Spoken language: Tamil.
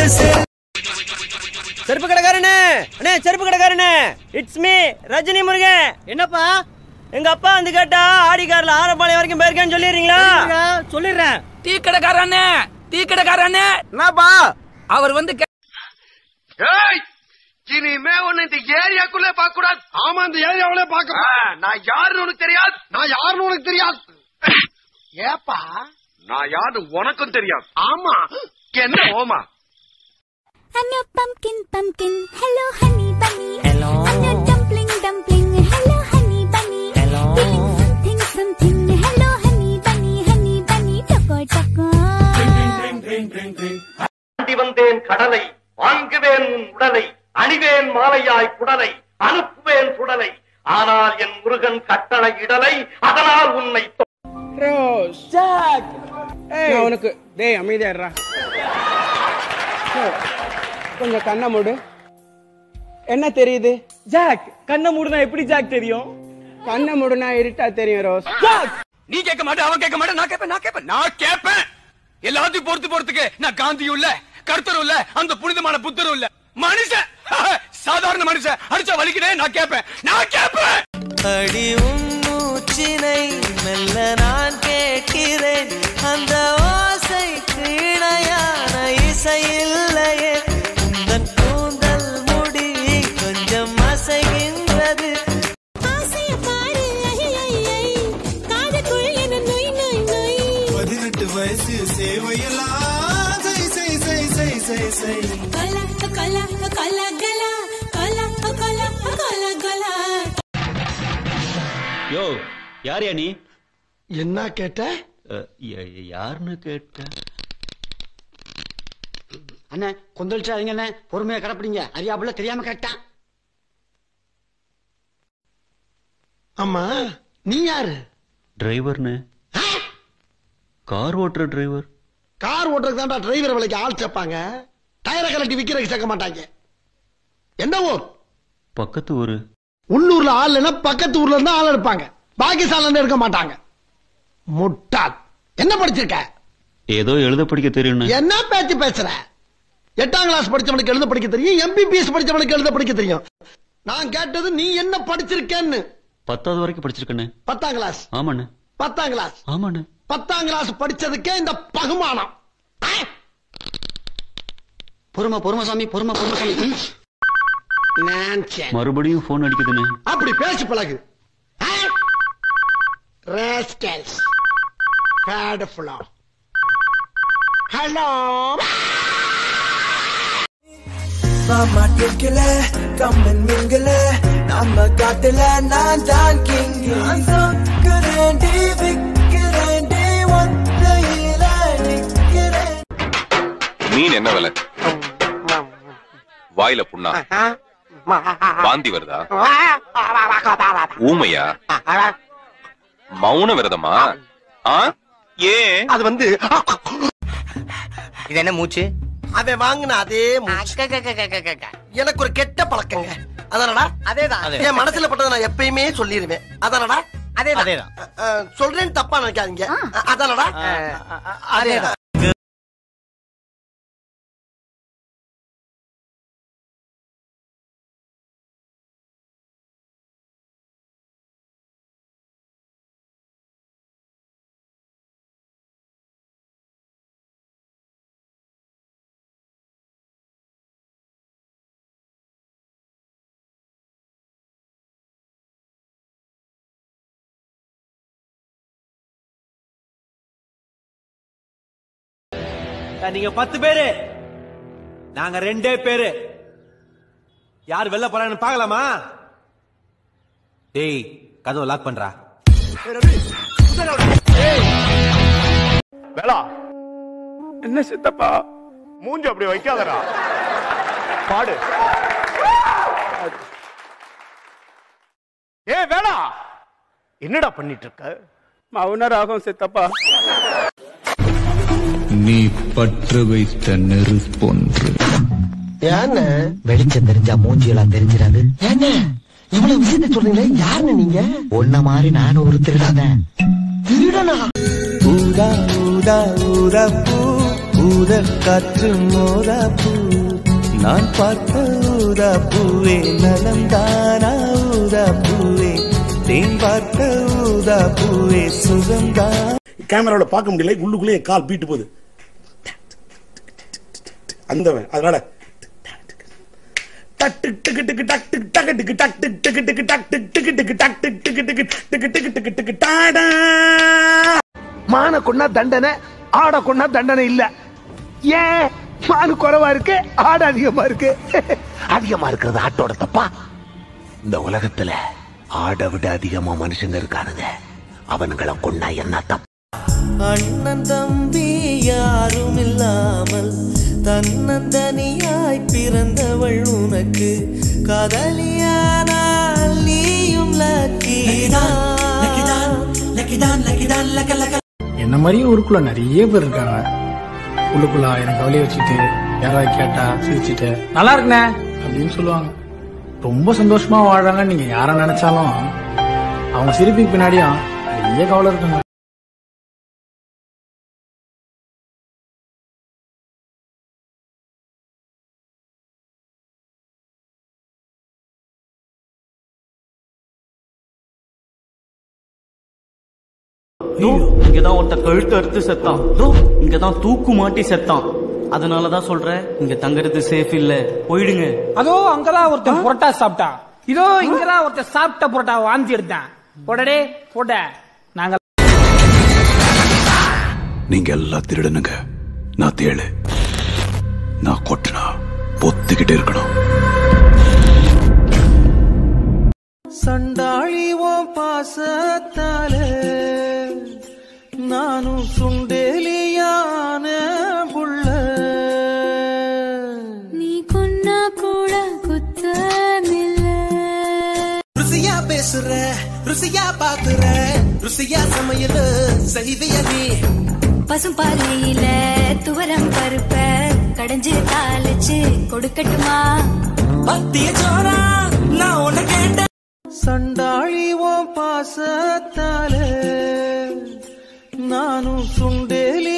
செருப்பு கடைக்காரனே அண்ணே செருப்பு கடைக்காரனே இட்ஸ் மீ ரஜினி முருகன் என்னப்பா எங்க அப்பா வந்து கேட்டா ஆடி கார்ல ஆரப்பாளையம் வரைக்கும் போயிருக்கேன்னு சொல்லிடுறீங்களா சொல்லிடுறேன் டீ கடைக்காரண்ணே டீ கடைக்காரண்ணே என்னப்பா அவர் வந்து கே- ஏய் இனிமே ஒண்ணு இந்த ஏரியாக்குள்ளே பார்க்க கூடாது ஆமா இந்த ஏரியாவுல பார்க்க நான் யாருன்னு உனக்கு தெரியாது நான் யாருன்னு உனக்கு தெரியாது ஏப்பா நான் யாரு உனக்கும் தெரியாது ஆமா என்ன ஓமா I'm your pumpkin, pumpkin. Hello, honey bunny. Hello. I'm your dumpling, dumpling. Hello, honey bunny. Hello. Feeling something, something. Hello, honey bunny, honey bunny. Choco, choco. தாண்டி வந்தேன் கடலை வாங்குவேன் உன் உடலை அணிவேன் மாலையாய் குடலை அனுப்புவேன் சுடலை ஆனால் என் முருகன் கட்டளை இடலை அதனால் உன்னை தொ- ரோஸ் ஜாக் நான் உனக்கு டேய் அமைதியா இருடா கொஞ்சம் கண்ணை மூடு என்ன தெரியுது ஜாக் கண்ணை மூடுனா எப்படி ஜாக் தெரியும் கண்ணை மூடுனா இருட்டா தெரியும் ரோஸ் ஜாக் நீ கேட்க மாட்டே அவன் கேட்க மாட்டே நான் கேட்பேன் நான் கேட்பேன் நான் கேட்பேன் எல்லாத்தையும் பொறுத்து போறதுக்கு நான் காந்தியும் இல்ல கருத்தரும் இல்ல அந்த புனிதமான புத்தரும் இல்ல மனுஷன் சாதாரண மனுஷன் அடிச்சா வலிக்கிறே நான் கேட்பேன் நான் கேட்பேன் அடி உன் மூச்சினை மெல்ல நான் கேட்கிறேன் அந்த ஓசைக்கு இணையான இசை இல்லையே உந்தன் கூந்தல் முடி கொஞ்சம் அசைகின்றது ஆசைய பாரு, ஐ, ஐ, ஐ. காதுக்குள் என்ன நொய், நொய், நொய். பதினெட்டு வயசு சேவையெல்லாம் செய் செய் செய் செய் செய் செய் கலா, கலா, கலா, கலா. கலா, கலா, கலா, கலா. யோ யாரையா நீ என்ன கேட்ட அஹ், ய- யாருன்னு கேட்ட அண்ணே கொந்தளிச்சாதீங்க அண்ணே பொறுமையா கடப்பிடிங்க அறியாப்புல தெரியாம கேட்டான் ஆமா நீ யாரு டிரைவர்னு கார் ஓட்டுற டிரைவர் கார் ஓட்டுறதுக்கு தான்டா டிரைவர் விலைக்கு ஆள் சேர்ப்பாங்க டயரை கலட்டி விக்கிறதுக்கு சேர்க்க மாட்டாங்க எந்த ஊர் பக்கத்து ஊரு உள்ளூர்ல ஆள் இல்லைன்னா பக்கத்து ஊர்ல இருந்தா ஆள் இருப்பாங்க பாகிஸ்தான்ல இருந்து இருக்க மாட்டாங்க முட்டாள் என்ன படிச்சிருக்க ஏதோ எழுத படிக்க தெரியும்னு என்ன பேச்சு பேசுற எட்டாம் கிளாஸ் படிச்சவனுக்கு எழுத படிக்க தெரியும் எம்பிபிஎஸ் படிச்சவனுக்கு எழுத படிக்க தெரியும் நான் கேட்டது நீ என்ன படிச்சிருக்கேன்னு பத்தாவது வரைக்கும் படிச்சிருக்கண்ணே பத்தாம் கிளாஸ் ஆமாண்ணே பத்தாம் கிளாஸ் ஆமாண்ணே பத்தாம் கிளாஸ் படிச்சதுக்கே இந்த பகுமானம் ஆ? பொறுமை பொறுமை சாமி பொறுமை பொறுமை சாமி ம். நினைச்சேன். மறுபடியும் போன் அடிக்குதுண்ணே அப்படி பேசி பழகு ராஸ்கல்ஸ் பேட் ஃபுல்லா ஹலோ மாமா கேட்கல கம்மன் மிங்கல நம்ம காட்டுல நான் தான் கிங் சொக்குறேன்டி விக்கிறேன்டி ஒத்தையில நிக்கிறேன் மீன் என்ன விலை வாயில புண்ணா வாந்தி வருதா ஊமையா மௌன விரதமா ஆ ஏன் அது வந்து இது என்ன மூச்சு அவன் வாங்கின அதே மூச்சு. எனக்கு ஒரு கெட்ட பழக்கங்க அதானடா அதேதான் என் மனசுல பட்டதை நான் எப்பயுமே சொல்லிடுவேன் அதானடா அதேதான் அஹ், சொல்றேன்னு தப்பா நினைக்காதீங்க அஹ், அதானடா அதேதான் நீங்க பத்து பேரு நாங்க ரெண்டே பேரு யார் வெளில போறாங்கன்னு பாக்கலாமா டேய் கதவை லாக் பண்றா வேளா என்ன சித்தப்பா மூஞ்சி அப்படி வைக்காதடா பாடு ஏ வேளா என்னடா பண்ணிட்டு இருக்க மௌன ராகம் சித்தப்பா நீ பற்று வைத்த நெருப்பொன்று ஏன்னு வெளிச்சம் தெரிஞ்சா மூஞ்சியெல்லாம் தெரிஞ்சிடாது ஏன்னு இவ்வளவு விஷயத்த சொல்றீங்களே யாருன்னு நீங்க ஒன்ன மாதிரி நானும் ஒரு திருடானே திருடனா ஊதா ஊதா ஊதா பூ ஊத காற்று மோதா பூ நான் பார்த்த ஊதா பூவே நலந்தானா ஊதா பூவே தேன் பார்த்த ஊதா பூவே சுகம்தான் கேமரால பார்க்க முடியல உள்ளுக்குள்ளே என் கால் பீட்டு போகுது அந்தவன் அதனால டக் டிக் டிக்கு டிக்கு டக் டிக் டக்கு டிக்கு டக் டிக் டிக்கு டிக்கு டக் டிக் டிக்கு டிக்கு டக் டிக் டிக்கு டிக்கு டிக்கு டிக்கு டிக்கு டிக்கு டாடா மான கொண்டா தண்டனை ஆட கொண்டா தண்டனை இல்ல ஏன் மானு குறைவா இருக்கு ஆடு அதிகமா இருக்கு அதிகமா இருக்கிறது ஆட்டோட தப்பா இந்த உலகத்துல ஆடை விட அதிகமா மனுஷங்க இருக்கானுங்க அவனுங்களை கொண்டா என்ன தப்பு அண்ணன் தம்பி யாரும் இல்லாமல் தன்னந்தனியாய் பிறந்தவள் உனக்கு காதலியானால் நீயும் என்ன மாதிரியும் ஊருக்குள்ள நிறைய பேர் இருக்காங்க உள்ளுக்குள்ள ஆயிரம் கவலையை வச்சுட்டு யாராவது கேட்டா சிரிச்சுட்டு நல்லா இருக்குண்ணே அப்படின்னு சொல்லுவாங்க ரொம்ப சந்தோஷமா வாழ்றாங்க நீங்க யார நினைச்சாலும் அவங்க சிரிப்புக்கு பின்னாடியும் நிறைய கவலை இருக்குங்க தோ, இங்கதான் ஒருத்த கழுத்து அறுத்து செத்தான் தோ, இங்கதான் தூக்கு மாட்டி செத்தான் அதனாலதான் சொல்றேன் இங்க தங்குறது சேஃப் இல்ல போயிடுங்க அதோ அங்கதான் ஒருத்தன் புரோட்டா சாப்பிட்டா இதோ இங்கதான் ஒருத்தன் சாப்பிட்ட புரோட்டா வாந்தி எடுத்தான் போடடே போட நாங்க நீங்க எல்லாம் திருடனுங்க நான் தேளு நான் கொட்டினா பொத்துக்கிட்டே இருக்கணும் சண்டாளி ஓம் பாசத்தால நானும் சுண்டேலியான புள்ள நீ கொன்னா கூட குத்தமில்ல ருசியா பேசுற ருசியா பாக்குற ருசியா சமையல் செய்விய நீ பசும்பாலையில துவரம் பருப்ப கடைஞ்சு தாளிச்சு கொடுக்கட்டுமா பத்திய சோரா நான் உன்னை கேட்டேன் சண்டாளி ஓம் பாசத்தால நானும் சுண்டேலி